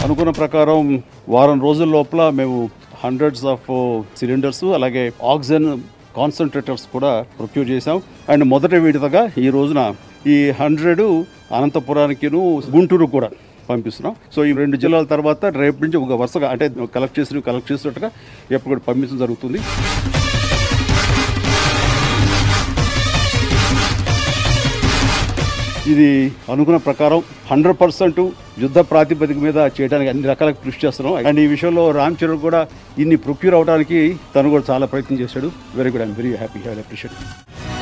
అనుకున్న ప్రకారం వారం రోజుల లోపల మేము హండ్రెడ్స్ ఆఫ్ సిలిండర్స్ అలాగే ఆక్సిజన్ కాన్సన్ట్రేటర్స్ కూడా ప్రొక్యూర్ చేశాం అండ్ మొదటి విడతగా ఈ రోజున ఈ హండ్రెడ్ అనంతపురానికిను గుంటూరు కూడా పంపిస్తున్నాం సో ఈ రెండు జిల్లాల తర్వాత రేపు నుంచి ఒక వరుసగా అంటే కలెక్ట్ చేసి కలెక్ట్ చేసినట్టుగా ఎప్పుడు కూడా పంపించడం జరుగుతుంది ఇది అనుకున్న ప్రకారం హండ్రెడ్ పర్సెంట్ యుద్ధ ప్రాతిపదిక మీద చేయడానికి అన్ని రకాల కృషి చేస్తున్నాం అండ్ ఈ విషయంలో రామ్ చరణ్ కూడా ఇన్ని ప్రొక్యూర్ అవడానికి తను కూడా చాలా ప్రయత్నం చేశాడు very good I'm very happy I appreciate